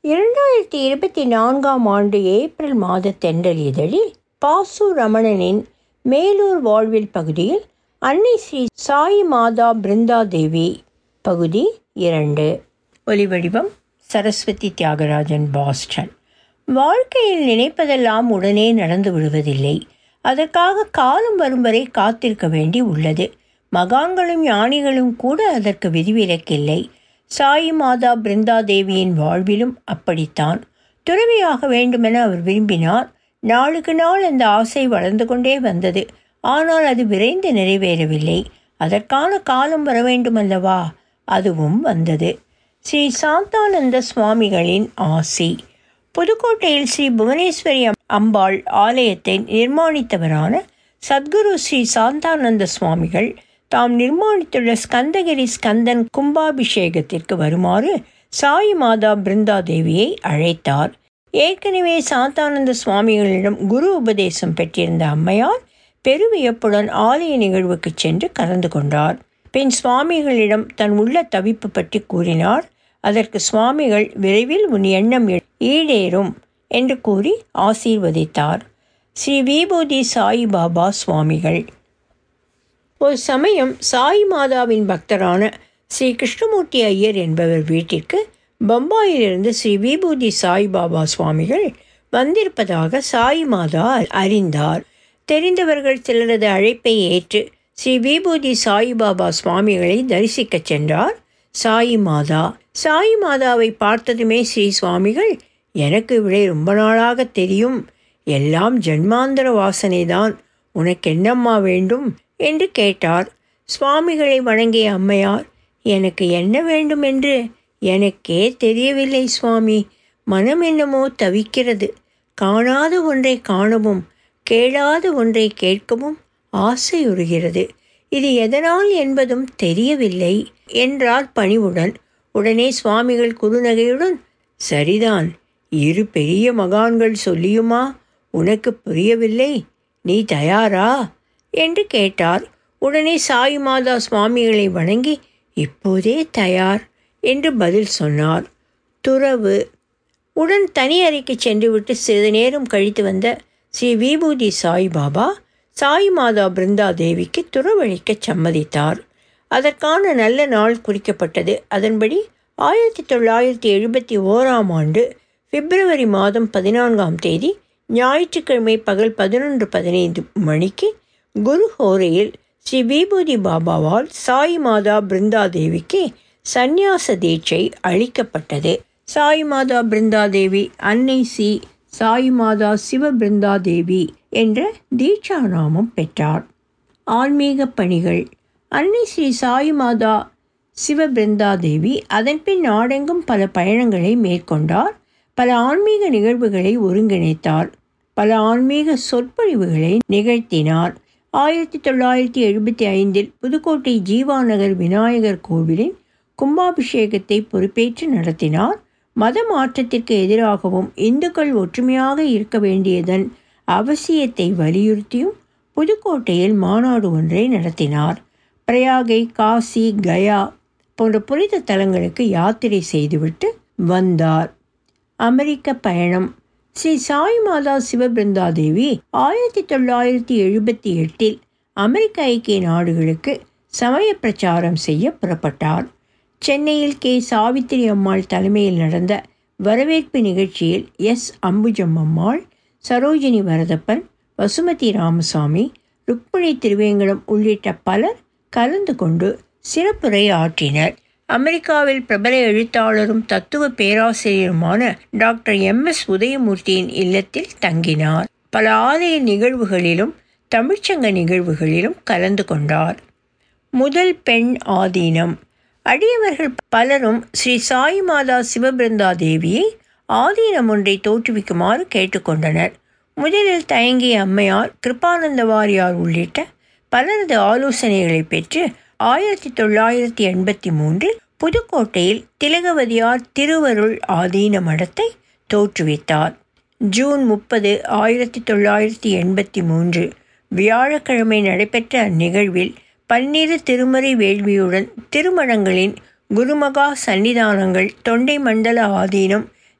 இரண்டாயிரத்தி இருபத்தி நான்காம் ஆண்டு ஏப்ரல் மாத தென்றல் இதழில் பாசு ரமணனின் மேலூர் வாழ்வில் பகுதியில் அன்னை ஸ்ரீ சாயி மாதா பிருந்தா தேவி பகுதி இரண்டு ஒலிவடிவம் சரஸ்வதி தியாகராஜன் பாஸ்டன் வாழ்க்கையில் நினைப்பதெல்லாம் உடனே நடந்து விடுவதில்லை அதற்காக காலம் வரும் வரை காத்திருக்க வேண்டி உள்ளது மகான்களும் ஞானிகளும் கூட அதற்கு விதிவிலக்கில்லை சாயி மாதா பிருந்தா தேவியின் வாழ்விலும் அப்படித்தான் துறவியாக வேண்டுமென அவர் விரும்பினார் நாளுக்கு நாள் அந்த ஆசை வளர்ந்து கொண்டே வந்தது ஆனால் அது விரைந்து நிறைவேறவில்லை அதற்கான காலம் வர வேண்டுமல்லவா அதுவும் வந்தது ஸ்ரீ சாந்தானந்த சுவாமிகளின் ஆசி புதுக்கோட்டையில் ஸ்ரீ புவனேஸ்வரி அம்பாள் ஆலயத்தை நிர்மாணித்தவரான சத்குரு ஸ்ரீ சாந்தானந்த சுவாமிகள் தாம் நிர்மாணித்துள்ள ஸ்கந்தகிரி ஸ்கந்தன் கும்பாபிஷேகத்திற்கு வருமாறு சாய் மாதா பிருந்தா தேவியை அழைத்தார் ஏற்கனவே சாந்தானந்த சுவாமிகளிடம் குரு உபதேசம் பெற்றிருந்த அம்மையார் பெருவியப்புடன் ஆலய நிகழ்வுக்கு சென்று கலந்து கொண்டார் பின் சுவாமிகளிடம் தன் உள்ள தவிப்பு பற்றி கூறினார் அதற்கு சுவாமிகள் விரைவில் உன் எண்ணம் ஈடேறும் என்று கூறி ஆசீர்வதித்தார் ஸ்ரீ விபூதி சாய் பாபா சுவாமிகள் ஒரு சமயம் சாய் மாதாவின் பக்தரான ஸ்ரீ கிருஷ்ணமூர்த்தி ஐயர் என்பவர் வீட்டிற்கு பம்பாயிலிருந்து ஸ்ரீ விபூதி சாய் பாபா சுவாமிகள் வந்திருப்பதாக சாய் மாதா அறிந்தார் தெரிந்தவர்கள் சிலரது அழைப்பை ஏற்று ஸ்ரீ விபூதி சாய் பாபா சுவாமிகளை தரிசிக்கச் சென்றார் சாய் மாதா சாய் மாதாவை பார்த்ததுமே ஸ்ரீ சுவாமிகள் எனக்கு இவளை ரொம்ப நாளாக தெரியும் எல்லாம் ஜன்மாந்தர வாசனைதான் உனக்கு என்னம்மா வேண்டும் என்று கேட்டார் சுவாமிகளை வணங்கிய அம்மையார் எனக்கு என்ன வேண்டும் என்று எனக்கே தெரியவில்லை சுவாமி மனம் என்னமோ தவிக்கிறது காணாத ஒன்றை காணவும் கேளாத ஒன்றை கேட்கவும் ஆசையுறுகிறது இது எதனால் என்பதும் தெரியவில்லை என்றார் பணிவுடன் உடனே சுவாமிகள் குறுநகையுடன் சரிதான் இரு பெரிய மகான்கள் சொல்லியுமா உனக்கு புரியவில்லை நீ தயாரா என்று கேட்டார் உடனே சாய் மாதா சுவாமிகளை வணங்கி இப்போதே தயார் என்று பதில் சொன்னார் துறவு உடன் தனி அறைக்கு சென்றுவிட்டு சிறிது நேரம் கழித்து வந்த ஸ்ரீ விபூதி சாய் பாபா சாய் மாதா பிருந்தா தேவிக்கு துறவழிக்க சம்மதித்தார் அதற்கான நல்ல நாள் குறிக்கப்பட்டது அதன்படி ஆயிரத்தி தொள்ளாயிரத்தி எழுபத்தி ஓராம் ஆண்டு பிப்ரவரி மாதம் பதினான்காம் தேதி ஞாயிற்றுக்கிழமை பகல் பதினொன்று பதினைந்து மணிக்கு குரு ஹோரையில் ஸ்ரீ விபூதி பாபாவால் சாய் மாதா பிருந்தா தேவிக்கு சந்நியாச தீட்சை அளிக்கப்பட்டது சாய் மாதா பிருந்தா தேவி அன்னை சி சாய் மாதா சிவ பிருந்தா தேவி என்ற தீட்சா நாமம் பெற்றார் ஆன்மீக பணிகள் அன்னை ஸ்ரீ சாய் மாதா சிவ பிருந்தா தேவி அதன்பின் நாடெங்கும் பல பயணங்களை மேற்கொண்டார் பல ஆன்மீக நிகழ்வுகளை ஒருங்கிணைத்தார் பல ஆன்மீக சொற்பொழிவுகளை நிகழ்த்தினார் ஆயிரத்தி தொள்ளாயிரத்தி எழுபத்தி ஐந்தில் புதுக்கோட்டை ஜீவாநகர் விநாயகர் கோவிலின் கும்பாபிஷேகத்தை பொறுப்பேற்று நடத்தினார் மத மாற்றத்திற்கு எதிராகவும் இந்துக்கள் ஒற்றுமையாக இருக்க வேண்டியதன் அவசியத்தை வலியுறுத்தியும் புதுக்கோட்டையில் மாநாடு ஒன்றை நடத்தினார் பிரயாகை காசி கயா போன்ற புனித தலங்களுக்கு யாத்திரை செய்துவிட்டு வந்தார் அமெரிக்க பயணம் ஸ்ரீ சாய் மாதா சிவபிருந்தா தேவி ஆயிரத்தி தொள்ளாயிரத்தி எழுபத்தி எட்டில் அமெரிக்க ஐக்கிய நாடுகளுக்கு சமய பிரச்சாரம் செய்ய புறப்பட்டார் சென்னையில் கே சாவித்திரி அம்மாள் தலைமையில் நடந்த வரவேற்பு நிகழ்ச்சியில் எஸ் அம்புஜம் அம்மாள் சரோஜினி வரதப்பன் வசுமதி ராமசாமி ருக்மிணி திருவேங்கடம் உள்ளிட்ட பலர் கலந்து கொண்டு சிறப்புரை ஆற்றினர் அமெரிக்காவில் பிரபல எழுத்தாளரும் தத்துவ பேராசிரியருமான டாக்டர் எம் எஸ் உதயமூர்த்தியின் இல்லத்தில் தங்கினார் பல ஆலய நிகழ்வுகளிலும் தமிழ்ச்சங்க நிகழ்வுகளிலும் கலந்து கொண்டார் முதல் பெண் ஆதீனம் அடியவர்கள் பலரும் ஸ்ரீ சாய் மாதா சிவபிருந்தா தேவியை ஆதீனம் ஒன்றை தோற்றுவிக்குமாறு கேட்டுக்கொண்டனர் முதலில் தயங்கிய அம்மையார் கிருபானந்த வாரியார் உள்ளிட்ட பலரது ஆலோசனைகளை பெற்று ஆயிரத்தி தொள்ளாயிரத்தி எண்பத்தி மூன்றில் புதுக்கோட்டையில் திலகவதியார் திருவருள் ஆதீன மடத்தை தோற்றுவித்தார் ஜூன் முப்பது ஆயிரத்தி தொள்ளாயிரத்தி எண்பத்தி மூன்று வியாழக்கிழமை நடைபெற்ற அந்நிகழ்வில் பன்னிரு திருமறை வேள்வியுடன் திருமணங்களின் குருமகா சன்னிதானங்கள் தொண்டை மண்டல ஆதீனம்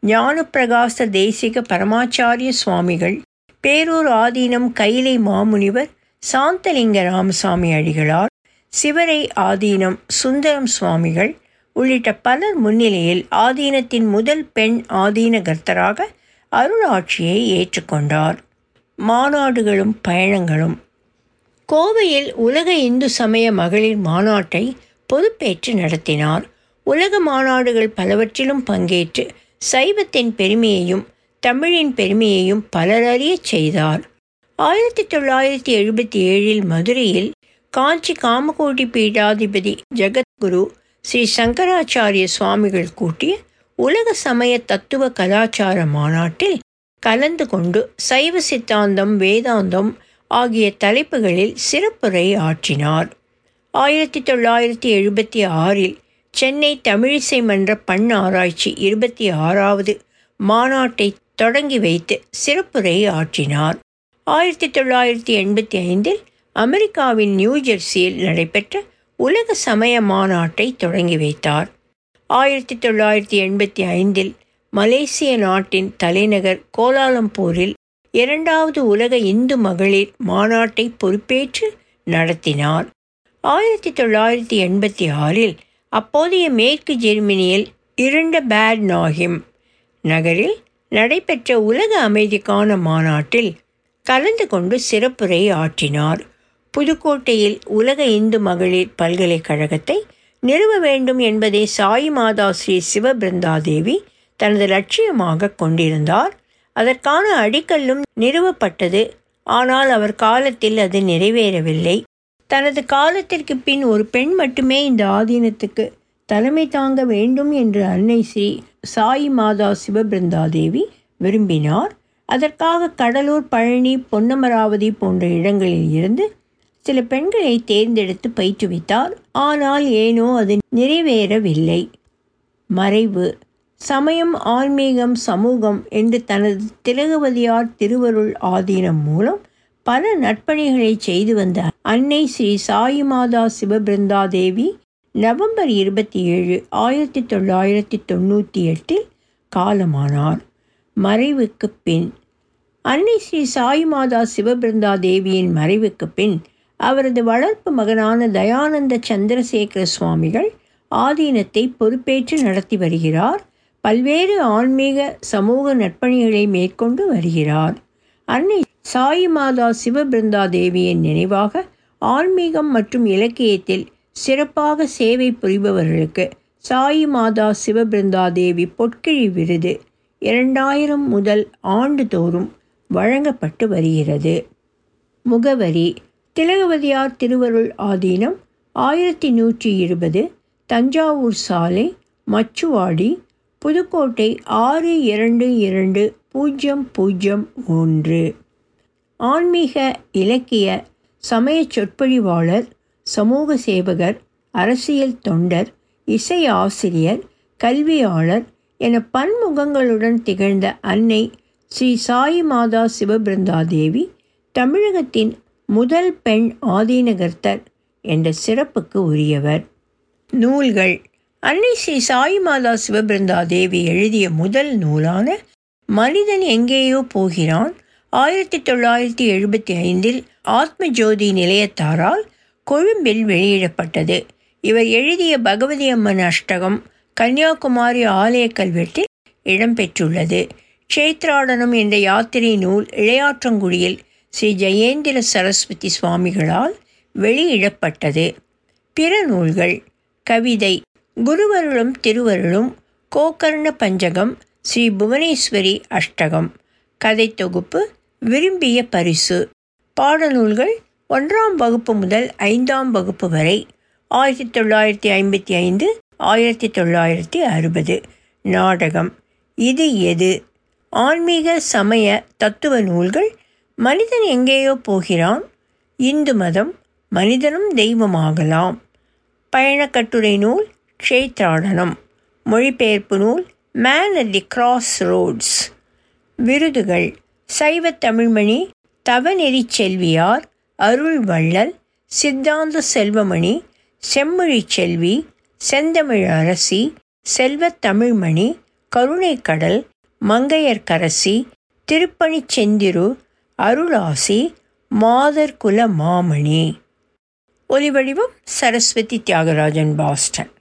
ஞானப்பிரகாச தேசிக பரமாச்சாரிய சுவாமிகள் பேரூர் ஆதீனம் கைலை மாமுனிவர் சாந்தலிங்க ராமசாமி அடிகளார் சிவரை ஆதீனம் சுந்தரம் சுவாமிகள் உள்ளிட்ட பலர் முன்னிலையில் ஆதீனத்தின் முதல் பெண் ஆதீனகர்த்தராக அருளாட்சியை ஏற்றுக்கொண்டார் மாநாடுகளும் பயணங்களும் கோவையில் உலக இந்து சமய மகளிர் மாநாட்டை பொறுப்பேற்று நடத்தினார் உலக மாநாடுகள் பலவற்றிலும் பங்கேற்று சைவத்தின் பெருமையையும் தமிழின் பெருமையையும் பலரறியச் செய்தார் ஆயிரத்தி தொள்ளாயிரத்தி எழுபத்தி ஏழில் மதுரையில் காஞ்சி காமகோட்டி பீடாதிபதி ஜெகத்குரு ஸ்ரீ சங்கராச்சாரிய சுவாமிகள் கூட்டிய உலக சமய தத்துவ கலாச்சார மாநாட்டில் கலந்து கொண்டு சைவ சித்தாந்தம் வேதாந்தம் ஆகிய தலைப்புகளில் சிறப்புரை ஆற்றினார் ஆயிரத்தி தொள்ளாயிரத்தி எழுபத்தி ஆறில் சென்னை தமிழிசை மன்ற பண் ஆராய்ச்சி இருபத்தி ஆறாவது மாநாட்டை தொடங்கி வைத்து சிறப்புரை ஆற்றினார் ஆயிரத்தி தொள்ளாயிரத்தி எண்பத்தி ஐந்தில் அமெரிக்காவின் நியூ ஜெர்சியில் நடைபெற்ற உலக சமய மாநாட்டை தொடங்கி வைத்தார் ஆயிரத்தி தொள்ளாயிரத்தி எண்பத்தி ஐந்தில் மலேசிய நாட்டின் தலைநகர் கோலாலம்பூரில் இரண்டாவது உலக இந்து மகளிர் மாநாட்டை பொறுப்பேற்று நடத்தினார் ஆயிரத்தி தொள்ளாயிரத்தி எண்பத்தி ஆறில் அப்போதைய மேற்கு ஜெர்மனியில் இருண்ட பேட் நாகிம் நகரில் நடைபெற்ற உலக அமைதிக்கான மாநாட்டில் கலந்து கொண்டு சிறப்புரை ஆற்றினார் புதுக்கோட்டையில் உலக இந்து மகளிர் பல்கலைக்கழகத்தை நிறுவ வேண்டும் என்பதை சாய் மாதா ஸ்ரீ சிவபிருந்தாதேவி தனது லட்சியமாக கொண்டிருந்தார் அதற்கான அடிக்கல்லும் நிறுவப்பட்டது ஆனால் அவர் காலத்தில் அது நிறைவேறவில்லை தனது காலத்திற்கு பின் ஒரு பெண் மட்டுமே இந்த ஆதீனத்துக்கு தலைமை தாங்க வேண்டும் என்று அன்னை ஸ்ரீ சாய் மாதா சிவபிருந்தாதேவி விரும்பினார் அதற்காக கடலூர் பழனி பொன்னமராவதி போன்ற இடங்களில் இருந்து சில பெண்களை தேர்ந்தெடுத்து பயிற்றுவித்தார் ஆனால் ஏனோ அது நிறைவேறவில்லை மறைவு சமயம் ஆன்மீகம் சமூகம் என்று தனது திலகவதியார் திருவருள் ஆதீனம் மூலம் பல நற்பணிகளை செய்து வந்த அன்னை ஸ்ரீ சாயிமாதா சிவபிருந்தாதேவி நவம்பர் இருபத்தி ஏழு ஆயிரத்தி தொள்ளாயிரத்தி தொண்ணூற்றி எட்டில் காலமானார் மறைவுக்கு பின் அன்னை ஸ்ரீ சாய்மாதா சிவபிருந்தா தேவியின் மறைவுக்கு பின் அவரது வளர்ப்பு மகனான தயானந்த சந்திரசேகர சுவாமிகள் ஆதீனத்தை பொறுப்பேற்று நடத்தி வருகிறார் பல்வேறு ஆன்மீக சமூக நற்பணிகளை மேற்கொண்டு வருகிறார் அன்னை சாயிமாதா சிவபிருந்தா தேவியின் நினைவாக ஆன்மீகம் மற்றும் இலக்கியத்தில் சிறப்பாக சேவை புரிபவர்களுக்கு சாயிமாதா சிவபிருந்தா தேவி பொற்கிழி விருது இரண்டாயிரம் முதல் ஆண்டுதோறும் வழங்கப்பட்டு வருகிறது முகவரி திலகவதியார் திருவருள் ஆதீனம் ஆயிரத்தி நூற்றி இருபது தஞ்சாவூர் சாலை மச்சுவாடி புதுக்கோட்டை ஆறு இரண்டு இரண்டு பூஜ்ஜியம் பூஜ்ஜியம் ஒன்று ஆன்மீக இலக்கிய சமய சொற்பொழிவாளர் சமூக சேவகர் அரசியல் தொண்டர் இசை ஆசிரியர் கல்வியாளர் என பன்முகங்களுடன் திகழ்ந்த அன்னை ஸ்ரீ சாயி மாதா சிவபிருந்தா தேவி தமிழகத்தின் முதல் பெண் ஆதீனகர்த்தர் என்ற சிறப்புக்கு உரியவர் நூல்கள் அன்னை ஸ்ரீ சாயி மாதா சிவபிருந்தா தேவி எழுதிய முதல் நூலான மனிதன் எங்கேயோ போகிறான் ஆயிரத்தி தொள்ளாயிரத்தி எழுபத்தி ஐந்தில் ஆத்ம ஜோதி நிலையத்தாரால் கொழும்பில் வெளியிடப்பட்டது இவர் எழுதிய பகவதி அம்மன் அஷ்டகம் கன்னியாகுமரி ஆலய கல்வெட்டில் இடம்பெற்றுள்ளது க்ஷேத்ராடனம் என்ற யாத்திரை நூல் இளையாற்றங்குடியில் ஸ்ரீ ஜெயேந்திர சரஸ்வதி சுவாமிகளால் வெளியிடப்பட்டது பிற நூல்கள் கவிதை குருவருளும் திருவருளும் கோகர்ண பஞ்சகம் ஸ்ரீ புவனேஸ்வரி அஷ்டகம் கதை தொகுப்பு விரும்பிய பரிசு பாடநூல்கள் ஒன்றாம் வகுப்பு முதல் ஐந்தாம் வகுப்பு வரை ஆயிரத்தி தொள்ளாயிரத்தி ஐம்பத்தி ஐந்து ஆயிரத்தி தொள்ளாயிரத்தி அறுபது நாடகம் இது எது ஆன்மீக சமய தத்துவ நூல்கள் மனிதன் எங்கேயோ போகிறான் இந்து மதம் மனிதனும் தெய்வமாகலாம் பயணக்கட்டுரை நூல் க்ஷேத்ராடனம் மொழிபெயர்ப்பு நூல் man at the cross roads விருதுகள் சைவ தமிழ்மணி தவநெறி செல்வியார் அருள் வள்ளல் சித்தாந்த செல்வமணி செம்மொழி செல்வி செந்தமிழ் அரசி செல்வத் தமிழ்மணி கருணைக்கடல் மங்கையர்க்கரசி திருப்பணிச் செந்திரு அருளாசி மாதர்குல மாமணி ஒலிவடிவம் சரஸ்வதி தியாகராஜன் பாஸ்டன்